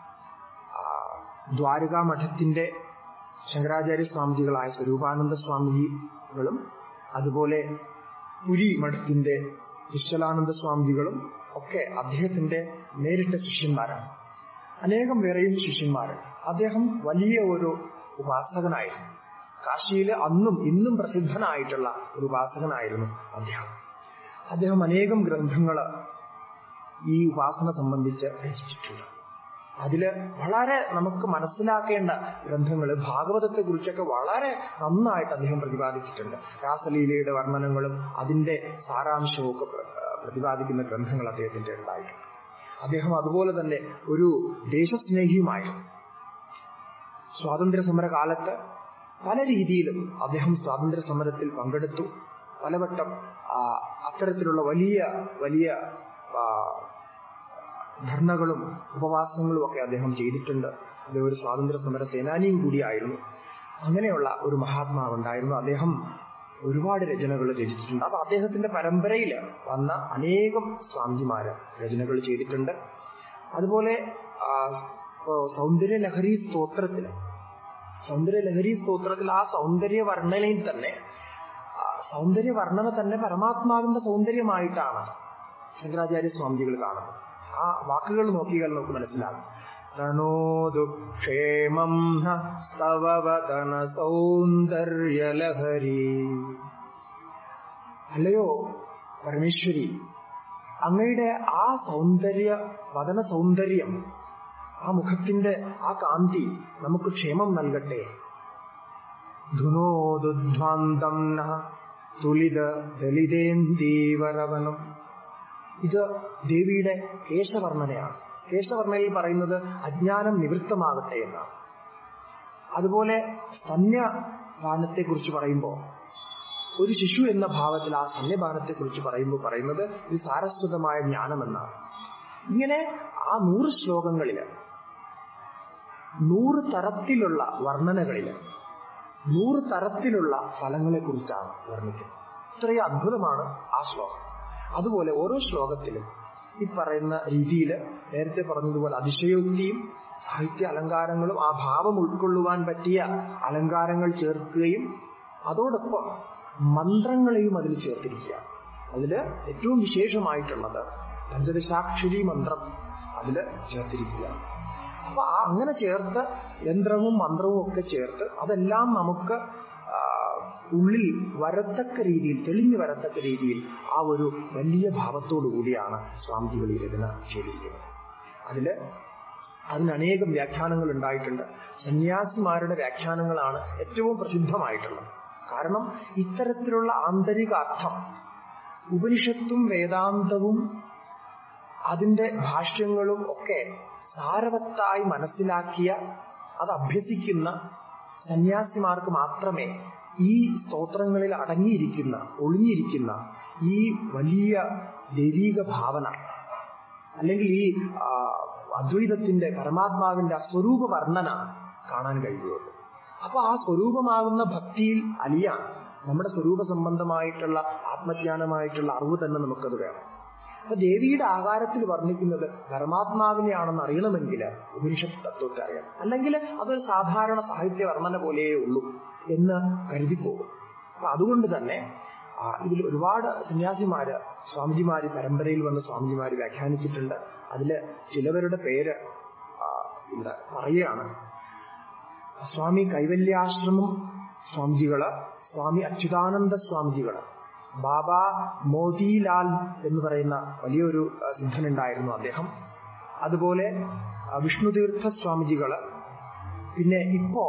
ദ്വാരകാ മഠത്തിന്റെ ശങ്കരാചാര്യ സ്വാമിജികളായ സ്വരൂപാനന്ദ സ്വാമിജികളും അതുപോലെ പുരി മഠത്തിന്റെ വിശ്വലാനന്ദ സ്വാമിജികളും ഒക്കെ അദ്ദേഹത്തിന്റെ നേരിട്ട ശിഷ്യന്മാരാണ് അനേകം വേറെയും ശിഷ്യന്മാരുണ്ട് അദ്ദേഹം വലിയ ഒരു ഉപാസകനായിരുന്നു കാശിയില് അന്നും ഇന്നും പ്രസിദ്ധനായിട്ടുള്ള ഒരു ഉപാസകനായിരുന്നു അദ്ദേഹം അദ്ദേഹം അനേകം ഗ്രന്ഥങ്ങള് ഈ ഉപാസന സംബന്ധിച്ച് രചിച്ചിട്ടുണ്ട് അതില് വളരെ നമുക്ക് മനസ്സിലാക്കേണ്ട ഗ്രന്ഥങ്ങൾ ഭാഗവതത്തെ കുറിച്ചൊക്കെ വളരെ നന്നായിട്ട് അദ്ദേഹം പ്രതിപാദിച്ചിട്ടുണ്ട് രാസലീലയുടെ വർണ്ണനങ്ങളും അതിന്റെ സാരാംശവും ഒക്കെ പ്രതിപാദിക്കുന്ന ഗ്രന്ഥങ്ങൾ അദ്ദേഹത്തിന്റെ ഉണ്ടായിട്ടുണ്ട് അദ്ദേഹം അതുപോലെ തന്നെ ഒരു ദേശസ്നേഹിയുമായിരുന്നു സ്വാതന്ത്ര്യ സമര കാലത്ത് പല രീതിയിലും അദ്ദേഹം സ്വാതന്ത്ര്യ സമരത്തിൽ പങ്കെടുത്തു പലവട്ടം അത്തരത്തിലുള്ള വലിയ വലിയ ധർണകളും ഉപവാസങ്ങളും ഒക്കെ അദ്ദേഹം ചെയ്തിട്ടുണ്ട് അദ്ദേഹം ഒരു സ്വാതന്ത്ര്യ സമര സേനാനിയും കൂടിയായിരുന്നു അങ്ങനെയുള്ള ഒരു മഹാത്മാവ് ഉണ്ടായിരുന്നു അദ്ദേഹം ഒരുപാട് രചനകൾ രചിച്ചിട്ടുണ്ട് അപ്പൊ അദ്ദേഹത്തിന്റെ പരമ്പരയിൽ വന്ന അനേകം സ്വാമിജിമാര് രചനകൾ ചെയ്തിട്ടുണ്ട് അതുപോലെ സൗന്ദര്യ ലഹരി സ്തോത്രത്തിൽ സൗന്ദര്യ ലഹരി സ്തോത്രത്തിൽ ആ സൗന്ദര്യ വർണ്ണനയിൽ തന്നെ സൗന്ദര്യ വർണ്ണന തന്നെ പരമാത്മാവിന്റെ സൗന്ദര്യമായിട്ടാണ് ശങ്കരാചാര്യ സ്വാമിജികൾ കാണുന്നത് ആ വാക്കുകൾ നോക്കിയാൽ നമുക്ക് മനസ്സിലാകും തനോതു ക്ഷേമം സ്തവവതന സൗന്ദര്യലഹരി അല്ലയോ പരമേശ്വരി അങ്ങയുടെ ആ സൗന്ദര്യ വദന സൗന്ദര്യം ആ മുഖത്തിന്റെ ആ കാന്തി നമുക്ക് ക്ഷേമം നൽകട്ടെ ധുനോദുധ്വാന്തം തുലിത ദലിതേന്ദീവരവനം ഇത് ദേവിയുടെ കേശവർണ്ണനയാണ് കേശവർണ്ണയിൽ പറയുന്നത് അജ്ഞാനം നിവൃത്തമാകട്ടെ എന്നാണ് അതുപോലെ സ്തന്യപാനത്തെ കുറിച്ച് പറയുമ്പോൾ ഒരു ശിശു എന്ന ഭാവത്തിൽ ആ സ്തന്യപാനത്തെ കുറിച്ച് പറയുമ്പോൾ പറയുന്നത് ഇത് സാരസ്വതമായ ജ്ഞാനമെന്നാണ് ഇങ്ങനെ ആ നൂറ് ശ്ലോകങ്ങളില് നൂറ് തരത്തിലുള്ള വർണ്ണനകളില് നൂറ് തരത്തിലുള്ള ഫലങ്ങളെ കുറിച്ചാണ് വർണ്ണിക്കുന്നത് ഇത്രയും അത്ഭുതമാണ് ആ ശ്ലോകം അതുപോലെ ഓരോ ശ്ലോകത്തിലും ഈ പറയുന്ന രീതിയിൽ നേരത്തെ പറഞ്ഞതുപോലെ അതിശയോക്തിയും സാഹിത്യ അലങ്കാരങ്ങളും ആ ഭാവം ഉൾക്കൊള്ളുവാൻ പറ്റിയ അലങ്കാരങ്ങൾ ചേർക്കുകയും അതോടൊപ്പം മന്ത്രങ്ങളെയും അതിൽ ചേർത്തിരിക്കുക അതില് ഏറ്റവും വിശേഷമായിട്ടുള്ളത് പഞ്ചദശാക്ഷരി മന്ത്രം അതില് ചേർത്തിരിക്കുക അപ്പൊ ആ അങ്ങനെ ചേർത്ത് യന്ത്രവും മന്ത്രവും ഒക്കെ ചേർത്ത് അതെല്ലാം നമുക്ക് ഉള്ളിൽ വരത്തക്ക രീതിയിൽ തെളിഞ്ഞു വരത്തക്ക രീതിയിൽ ആ ഒരു വലിയ ഭാവത്തോടു കൂടിയാണ് സ്വാമിജികൾ ഈ രചന ചെയ്തിരിക്കുന്നത് അതില് അതിന് അനേകം വ്യാഖ്യാനങ്ങൾ ഉണ്ടായിട്ടുണ്ട് സന്യാസിമാരുടെ വ്യാഖ്യാനങ്ങളാണ് ഏറ്റവും പ്രസിദ്ധമായിട്ടുള്ളത് കാരണം ഇത്തരത്തിലുള്ള ആന്തരിക അർത്ഥം ഉപനിഷത്തും വേദാന്തവും അതിന്റെ ഭാഷ്യങ്ങളും ഒക്കെ സാരവത്തായി മനസ്സിലാക്കിയ അത് അഭ്യസിക്കുന്ന സന്യാസിമാർക്ക് മാത്രമേ ഈ സ്തോത്രങ്ങളിൽ അടങ്ങിയിരിക്കുന്ന ഒളിഞ്ഞിരിക്കുന്ന ഈ വലിയ ദൈവീക ഭാവന അല്ലെങ്കിൽ ഈ അദ്വൈതത്തിന്റെ പരമാത്മാവിന്റെ ആ സ്വരൂപ വർണ്ണന കാണാൻ കഴിയുള്ളൂ അപ്പൊ ആ സ്വരൂപമാകുന്ന ഭക്തിയിൽ അലിയാൻ നമ്മുടെ സ്വരൂപ സംബന്ധമായിട്ടുള്ള ആത്മജ്ഞാനമായിട്ടുള്ള അറിവ് തന്നെ നമുക്കത് വേണം അപ്പൊ ദേവിയുടെ ആകാരത്തിൽ വർണ്ണിക്കുന്നത് പരമാത്മാവിനെയാണെന്ന് അറിയണമെങ്കിൽ ഉപനിഷത്ത് തത്വത്തെ അറിയണം അല്ലെങ്കിൽ അതൊരു സാധാരണ സാഹിത്യ വർണ്ണന പോലെയേ ഉള്ളൂ എന്ന് കരുതിപ്പോകും അപ്പൊ അതുകൊണ്ട് തന്നെ ആ, ഇതിൽ ഒരുപാട് സന്യാസിമാര് സ്വാമിജിമാര് പരമ്പരയിൽ വന്ന സ്വാമിജിമാര് വ്യാഖ്യാനിച്ചിട്ടുണ്ട് അതില് ചിലവരുടെ പേര് ആ, ഇവിടെ പറയുകയാണ് സ്വാമി കൈവല്യാശ്രമം സ്വാമിജികള് സ്വാമി അച്യുതാനന്ദ സ്വാമിജികള് ബാബ മോതിലാൽ എന്ന് പറയുന്ന വലിയൊരു ആ, സിദ്ധനുണ്ടായിരുന്നു അദ്ദേഹം അതുപോലെ ആ, വിഷ്ണുതീർത്ഥ സ്വാമിജികള് പിന്നെ ഇപ്പോ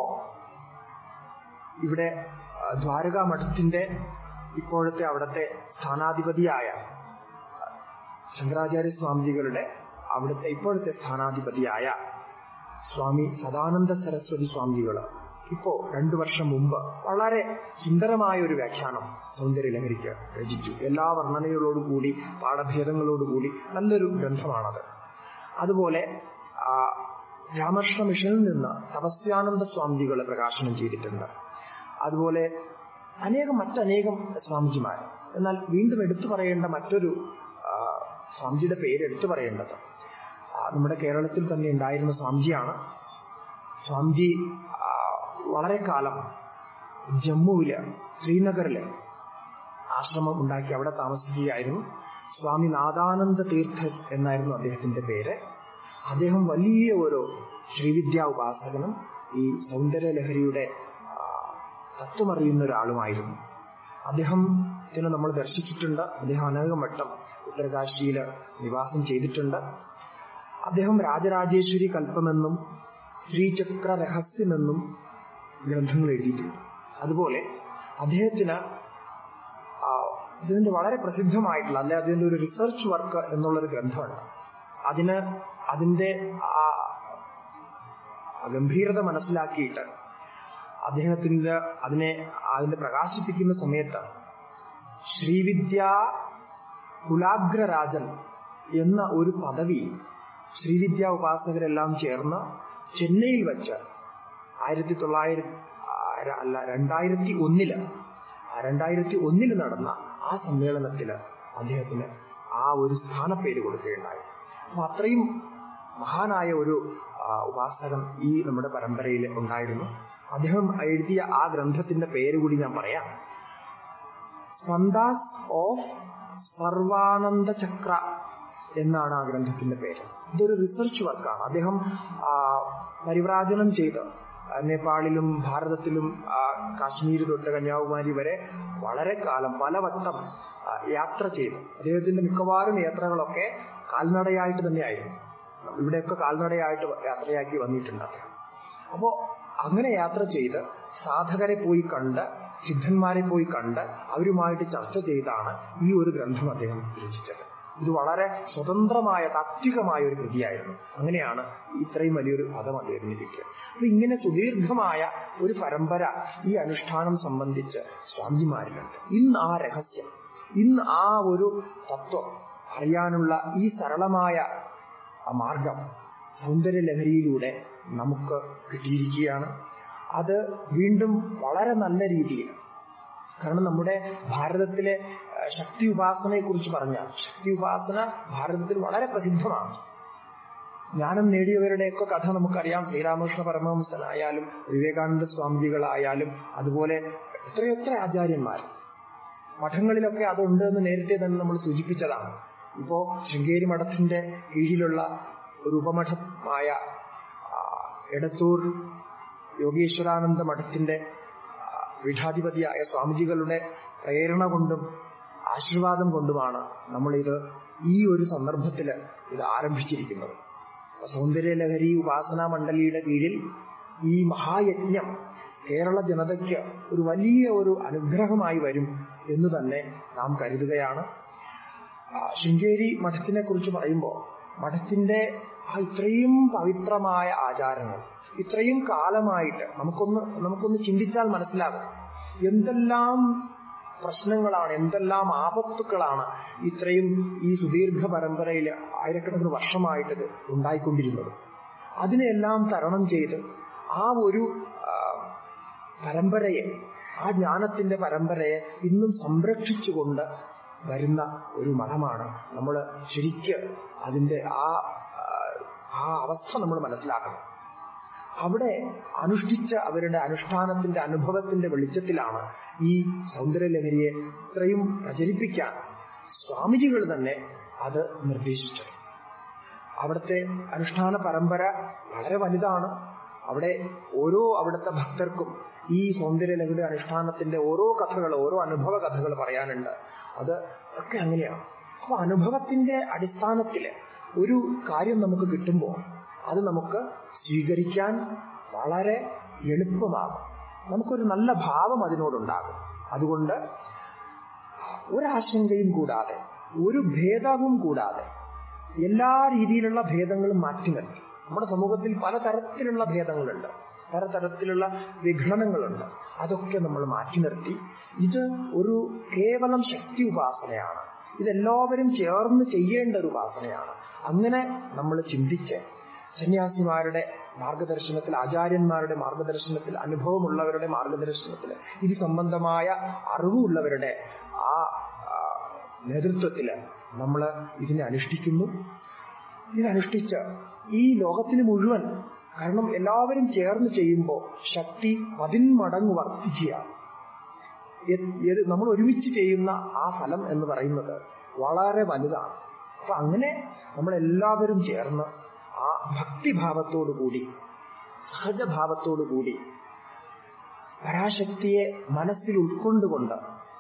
ഇവിടെ ആ, ദ്വാരകാ മഠത്തിന്റെ ഇപ്പോഴത്തെ അവിടുത്തെ സ്ഥാനാധിപതിയായ ആ, ശങ്കരാചാര്യ സ്വാമിജികളുടെ അവിടുത്തെ ഇപ്പോഴത്തെ സ്ഥാനാധിപതിയായ സ്വാമി സദാനന്ദ സരസ്വതി സ്വാമിജികള് ഇപ്പോ രണ്ടു വർഷം മുമ്പ് വളരെ സുന്ദരമായ ഒരു വ്യാഖ്യാനം സൗന്ദര്യലഹരിക്ക് രചിച്ചു എല്ലാ വർണ്ണനകളോടുകൂടി പാഠഭേദങ്ങളോടുകൂടി നല്ലൊരു ഗ്രന്ഥമാണത് അതുപോലെ ആ, രാമകൃഷ്ണ മിഷനിൽ നിന്ന് തപസ്യാനന്ദ സ്വാമിജികൾ പ്രകാശനം ചെയ്തിട്ടുണ്ട് അതുപോലെ അനേകം മറ്റനേകം സ്വാമിജിമാർ എന്നാൽ വീണ്ടും എടുത്തു പറയേണ്ട മറ്റൊരു ആ, സ്വാമിജിയുടെ പേര് എടുത്തു പറയേണ്ടത് ആ, നമ്മുടെ കേരളത്തിൽ തന്നെ ഉണ്ടായിരുന്ന സ്വാമിജിയാണ് സ്വാമിജി ആ, വളരെ കാലം ജമ്മുവില് ശ്രീനഗറില് ആശ്രമം ഉണ്ടാക്കി അവിടെ താമസിക്കുകയായിരുന്നു സ്വാമി നാദാനന്ദ തീർത്ഥൻ എന്നായിരുന്നു അദ്ദേഹത്തിന്റെ പേര് അദ്ദേഹം വലിയ ഒരു ശ്രീവിദ്യാ ഉപാസകനും ഈ സൗന്ദര്യ ലഹരിയുടെ ആ, തത്വമറിയുന്ന ഒരാളുമായിരുന്നു അദ്ദേഹത്തിന് നമ്മൾ ദർശിച്ചിട്ടുണ്ട് അദ്ദേഹം അനേകം വട്ടം ഉത്തരകാശിയില് നിവാസം ചെയ്തിട്ടുണ്ട് അദ്ദേഹം രാജരാജേശ്വരി കൽപ്പമെന്നും ശ്രീചക്ര രഹസ്യമെന്നും ഗ്രന്ഥങ്ങൾ എഴുതിയിട്ടുണ്ട് അതുപോലെ അദ്ദേഹത്തിന് ആ, ഇതിന്റെ വളരെ പ്രസിദ്ധമായിട്ടുള്ള അല്ലെ അതിന്റെ ഒരു റിസർച്ച് വർക്ക് എന്നുള്ളൊരു ഗ്രന്ഥമുണ്ട് അതിന് അതിന്റെ ആ ആ ഗംഭീരത മനസ്സിലാക്കിയിട്ട് അദ്ദേഹത്തിന്റെ അതിനെ അതിനെ പ്രകാശിപ്പിക്കുന്ന സമയത്ത് ശ്രീവിദ്യ കുലാഗ്രരാജൻ എന്ന ഒരു പദവി ശ്രീവിദ്യ ഉപാസകരെല്ലാം ചേർന്ന് ചെന്നൈയിൽ വെച്ച് ആയിരത്തി തൊള്ളായിരത്തി അല്ല രണ്ടായിരത്തി ഒന്നില് ആ രണ്ടായിരത്തി ഒന്നില് നടന്ന ആ സമ്മേളനത്തില് അദ്ദേഹത്തിന് ആ ഒരു സ്ഥാനപ്പേര് കൊടുക്കുകയുണ്ടായി അപ്പൊ അത്രയും മഹാനായ ഒരു ആ, ഉപാസകൻ ഈ നമ്മുടെ പരമ്പരയിൽ ഉണ്ടായിരുന്നു അദ്ദേഹം എഴുതിയ ആ ഗ്രന്ഥത്തിന്റെ പേര് കൂടി ഞാൻ പറയാം സ്പന്ദാസ് ഓഫ് സർവാനന്ദ ചക്ര എന്നാണ് ആ ഗ്രന്ഥത്തിന്റെ പേര് ഇതൊരു റിസർച്ച് വർക്കാണ് അദ്ദേഹം ആ, പരിവ്രാജനം ചെയ്ത് ആ, നേപ്പാളിലും ഭാരതത്തിലും ആ, കാശ്മീർ തൊട്ട് കന്യാകുമാരി വരെ വളരെ കാലം പലവട്ടം ആ, യാത്ര ചെയ്തു അദ്ദേഹത്തിന്റെ മിക്കവാറും യാത്രകളൊക്കെ കാൽനടയായിട്ട് തന്നെയായിരുന്നു ഇവിടെയൊക്കെ കാൽനടയായിട്ട് യാത്രയാക്കി വന്നിട്ടുണ്ട് അദ്ദേഹം അപ്പോ അങ്ങനെ യാത്ര ചെയ്ത് സാധകരെ പോയി കണ്ട് സിദ്ധന്മാരെ പോയി കണ്ട് അവരുമായിട്ട് ചർച്ച ചെയ്താണ് ഈ ഒരു ഗ്രന്ഥം അദ്ദേഹം രചിച്ചത് ഇത് വളരെ സ്വതന്ത്രമായ താത്വികമായ ഒരു കൃതിയായിരുന്നു അങ്ങനെയാണ് ഇത്രയും വലിയൊരു പദം അദ്ദേഹത്തിന് കിട്ടിയത് അപ്പൊ ഇങ്ങനെ സുദീർഘമായ ഒരു പരമ്പര ഈ അനുഷ്ഠാനം സംബന്ധിച്ച് സ്വാമിജിമാരിലുണ്ട് ഇന്ന് ആ രഹസ്യം ഇന്ന് ആ ഒരു തത്വം അറിയാനുള്ള ഈ സരളമായ ആ മാർഗം സൗന്ദര്യ ലഹരിയിലൂടെ നമുക്ക് കിട്ടിയിരിക്കുകയാണ് അത് വീണ്ടും വളരെ നല്ല രീതിയിൽ കാരണം നമ്മുടെ ഭാരതത്തിലെ ഏഹ്, ശക്തി ഉപാസനയെ കുറിച്ച് പറഞ്ഞാൽ ശക്തി ഉപാസന ഭാരതത്തിൽ വളരെ പ്രസിദ്ധമാണ് ജ്ഞാനം നേടിയവരുടെയൊക്കെ കഥ നമുക്കറിയാം ശ്രീരാമകൃഷ്ണ പരമഹംസനായാലും വിവേകാനന്ദ സ്വാമിജികളായാലും അതുപോലെ എത്രയെത്ര ആചാര്യന്മാർ മഠങ്ങളിലൊക്കെ അതുണ്ട് എന്ന് നേരത്തെ തന്നെ നമ്മൾ സൂചിപ്പിച്ചതാണ് ഇപ്പോ ശൃംഗേരി മഠത്തിന്റെ കീഴിലുള്ള ഒരു ഉപമഠമായ ആ, എടത്തൂർ യോഗീശ്വരാനന്ദ മഠത്തിന്റെ ആ, പീഠാധിപതിയായ സ്വാമിജികളുടെ പ്രേരണ കൊണ്ടും ആശീർവാദം കൊണ്ടുമാണ് നമ്മളിത് ഈ ഒരു സന്ദർഭത്തില് ഇത് ആരംഭിച്ചിരിക്കുന്നത് അപ്പൊ സൗന്ദര്യലഹരി ഉപാസനാ മണ്ഡലിയുടെ കീഴിൽ ഈ മഹായജ്ഞം കേരള ജനതയ്ക്ക് ഒരു വലിയ ഒരു അനുഗ്രഹമായി വരും എന്ന് തന്നെ നാം കരുതുകയാണ് ആ, ശൃംഗേരി മഠത്തിനെ കുറിച്ച് പറയുമ്പോൾ മഠത്തിന്റെ ആ ഇത്രയും പവിത്രമായ ആചാരങ്ങൾ ഇത്രയും കാലമായിട്ട് നമുക്കൊന്ന് നമുക്കൊന്ന് ചിന്തിച്ചാൽ മനസ്സിലാകും എന്തെല്ലാം പ്രശ്നങ്ങളാണ് എന്തെല്ലാം ആപത്തുക്കളാണ് ഇത്രയും ഈ സുദീർഘ പരമ്പരയിൽ ആയിരക്കണക്കിന് വർഷമായിട്ട് ഇത് ഉണ്ടായിക്കൊണ്ടിരുന്നത് അതിനെല്ലാം തരണം ചെയ്ത് ആ ഒരു ആ, പരമ്പരയെ ആ ജ്ഞാനത്തിന്റെ പരമ്പരയെ ഇന്നും സംരക്ഷിച്ചുകൊണ്ട് വരുന്ന ഒരു മതമാണ് നമ്മൾ ശരിക്ക് അതിന്റെ ആ ആ, ആ അവസ്ഥ നമ്മൾ മനസ്സിലാക്കണം അവിടെ അനുഷ്ഠിച്ച അവരുടെ അനുഷ്ഠാനത്തിന്റെ അനുഭവത്തിന്റെ വെളിച്ചത്തിലാണ് ഈ സൗന്ദര്യലഹരിയെ ഇത്രയും പ്രചരിപ്പിക്കാൻ സ്വാമിജികൾ തന്നെ അത് നിർദ്ദേശിച്ചത് അവിടുത്തെ അനുഷ്ഠാന പരമ്പര വളരെ വലുതാണ് അവിടെ ഓരോ അവിടുത്തെ ഭക്തർക്കും ഈ സൗന്ദര്യലഹരിയുടെ അനുഷ്ഠാനത്തിന്റെ ഓരോ കഥകൾ ഓരോ അനുഭവ കഥകൾ പറയാനുണ്ട് അത് ഒക്കെ അങ്ങനെയാണ് അപ്പൊ അനുഭവത്തിന്റെ അടിസ്ഥാനത്തിൽ ഒരു കാര്യം നമുക്ക് കിട്ടുമ്പോൾ അത് നമുക്ക് സ്വീകരിക്കാൻ വളരെ എളുപ്പമാകും നമുക്കൊരു നല്ല ഭാവം അതിനോടുണ്ടാകും അതുകൊണ്ട് ഒരാശങ്കയും കൂടാതെ ഒരു ഭേദവും കൂടാതെ എല്ലാ രീതിയിലുള്ള ഭേദങ്ങളും മാറ്റി നിർത്തി നമ്മുടെ സമൂഹത്തിൽ പലതരത്തിലുള്ള ഭേദങ്ങളുണ്ട് പലതരത്തിലുള്ള വിഘടനങ്ങളുണ്ട് അതൊക്കെ നമ്മൾ മാറ്റി നിർത്തി ഇത് ഒരു കേവലം ശക്തി ഉപാസനയാണ് ഇതെല്ലാവരും ചേർന്ന് ചെയ്യേണ്ട ഒരു ഉപാസനയാണ് അങ്ങനെ നമ്മൾ ചിന്തിച്ച് സന്യാസിമാരുടെ മാർഗദർശനത്തിൽ ആചാര്യന്മാരുടെ മാർഗദർശനത്തിൽ അനുഭവമുള്ളവരുടെ മാർഗദർശനത്തിൽ ഇത് സംബന്ധമായ അറിവുള്ളവരുടെ ആ ആ, നേതൃത്വത്തില് നമ്മൾ ഇതിനെ അനുഷ്ഠിക്കുന്നു ഇതനുഷ്ഠിച്ച് ഈ ലോകത്തിന് മുഴുവൻ കാരണം എല്ലാവരും ചേർന്ന് ചെയ്യുമ്പോൾ ശക്തി പതിന്മടങ്ങ് വർദ്ധിക്കുകയാണ് എ- ഏത് നമ്മൾ ഒരുമിച്ച് ചെയ്യുന്ന ആ ഫലം എന്ന് പറയുന്നത് വളരെ വലുതാണ് അപ്പൊ അങ്ങനെ നമ്മൾ എല്ലാവരും ചേർന്ന് ആ ഭക്തിഭാവത്തോടു കൂടി സഹജഭാവത്തോടു കൂടി പരാശക്തിയെ മനസ്സിൽ ഉൾക്കൊണ്ടുകൊണ്ട്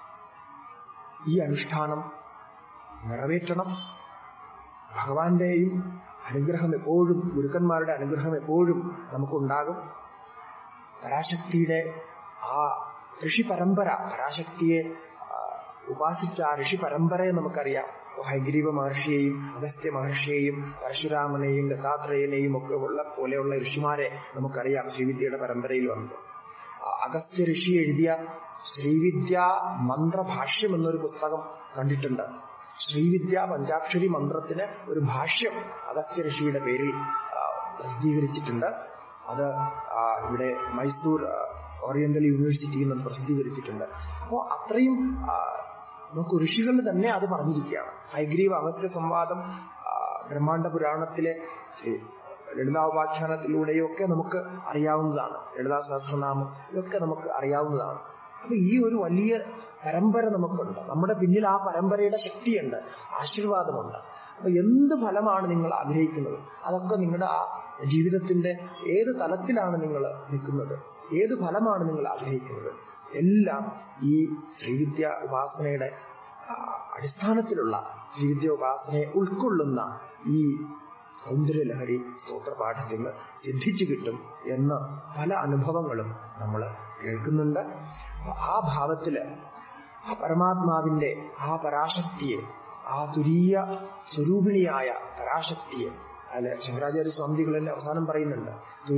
ഈ അനുഷ്ഠാനം നിറവേറ്റണം ഭഗവാന്റെയും അനുഗ്രഹം എപ്പോഴും ഗുരുക്കന്മാരുടെ അനുഗ്രഹം എപ്പോഴും നമുക്കുണ്ടാകും പരാശക്തിയുടെ ആ ഋഷി പരമ്പര പരാശക്തിയെ ആ, ഉപാസിച്ച ആ ഋഷി പരമ്പരയെ നമുക്കറിയാം ഇപ്പൊ ഹൈഗ്രീവ മഹർഷിയെയും അഗസ്ത്യ മഹർഷിയെയും പരശുരാമനെയും ദത്താത്രേയനെയും ഒക്കെ ഉള്ള പോലെയുള്ള ഋഷിമാരെ നമുക്കറിയാം ശ്രീവിദ്യയുടെ പരമ്പരയിൽ വന്നത് ആ അഗസ്ത്യ ഋഷി എഴുതിയ ശ്രീവിദ്യ മന്ത്രഭാഷ്യം എന്നൊരു പുസ്തകം കണ്ടിട്ടുണ്ട് ശ്രീവിദ്യ പഞ്ചാക്ഷരി മന്ത്രത്തിന് ഒരു ഭാഷ്യം അഗസ്ത്യ ഋഷിയുടെ പേരിൽ ആ, പ്രസിദ്ധീകരിച്ചിട്ടുണ്ട് അത് ആ, ഇവിടെ മൈസൂർ ആ, ഓറിയന്റൽ യൂണിവേഴ്സിറ്റിയിൽ നിന്ന് പ്രസിദ്ധീകരിച്ചിട്ടുണ്ട് അപ്പോൾ അത്രയും ആ, നമുക്ക് ഋഷികൾ തന്നെ അത് പറഞ്ഞിരിക്കുകയാണ് ഹൈഗ്രീവ അഗസ്ത്യ സംവാദം ആ, ബ്രഹ്മാണ്ഡ പുരാണത്തിലെ ശ്രീ ലളിതാപാഖ്യാനത്തിലൂടെയൊക്കെ നമുക്ക് അറിയാവുന്നതാണ് ലളിതാ സഹസ്രനാമം ഇതൊക്കെ നമുക്ക് അറിയാവുന്നതാണ് അപ്പൊ ഈ ഒരു വലിയ പരമ്പര നമുക്കുണ്ട് നമ്മുടെ പിന്നിൽ ആ പരമ്പരയുടെ ശക്തിയുണ്ട് ആശീർവാദമുണ്ട് അപ്പൊ എന്ത് ഫലമാണ് നിങ്ങൾ ആഗ്രഹിക്കുന്നത് അതൊക്കെ നിങ്ങളുടെ ആ ജീവിതത്തിന്റെ ഏത് തലത്തിലാണ് നിങ്ങൾ നിൽക്കുന്നത് ഏത് ഫലമാണ് നിങ്ങൾ ആഗ്രഹിക്കുന്നത് എല്ലാം ഈ ശ്രീവിദ്യ ഉപാസനയുടെ ആ, അടിസ്ഥാനത്തിലുള്ള ശ്രീവിദ്യ ഉപാസനയെ ഉൾക്കൊള്ളുന്ന ഈ സൗന്ദര്യലഹരി സ്തോത്രപാഠത്തിൽ നിന്ന് സിദ്ധിച്ചു കിട്ടും എന്ന് പല അനുഭവങ്ങളും നമ്മൾ കേൾക്കുന്നുണ്ട് അപ്പൊ ആ ഭാവത്തില് ആ പരമാത്മാവിന്റെ ആ പരാശക്തിയെ ആ തുരീയ സ്വരൂപിണിയായ പരാശക്തിയെ അല്ലെ ശങ്കരാചാര്യ സ്വാമിജികളിൽ അവസാനം പറയുന്നുണ്ട്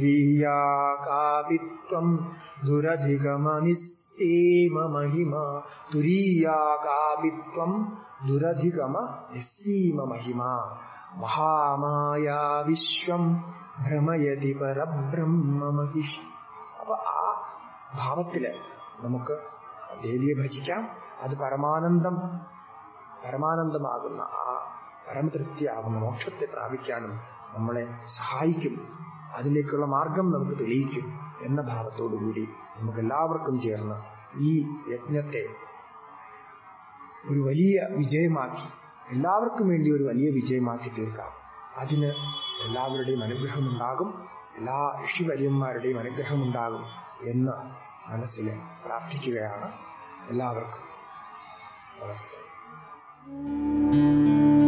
തുരീയാകാപിത്വം ദുരധികമ നിസ്സീമ മഹിമ തുരീയാകാപിത്വം ദുരധികമ നിസ്സീമ മഹിമ മഹാമായ വിശ്വം ഭ്രമയതി പരബ്രഹ്മ മഹിഷി അപ്പൊ ആ ഭാവത്തില് നമുക്ക് ദേവിയെ ഭജിക്കാം അത് പരമാനന്ദം പരമാനന്ദമാകുന്ന ആ പരമതൃപ്തിയാകുന്ന മോക്ഷത്തെ പ്രാപിക്കാനും നമ്മളെ സഹായിക്കും അതിലേക്കുള്ള മാർഗം നമുക്ക് തെളിയിക്കും എന്ന ഭാവത്തോടുകൂടി നമുക്ക് എല്ലാവർക്കും ചേർന്ന് ഈ യജ്ഞത്തെ ഒരു വലിയ വിജയമാക്കി എല്ലാവർക്കും വേണ്ടി ഒരു വലിയ വിജയമാക്കി തീർക്കാം അതിന് എല്ലാവരുടെയും അനുഗ്രഹമുണ്ടാകും എല്ലാ ഋഷിവര്യന്മാരുടെയും അനുഗ്രഹമുണ്ടാകും എന്ന് മനസ്സിൽ പ്രാർത്ഥിക്കുകയാണ് എല്ലാവർക്കും നമസ്തേ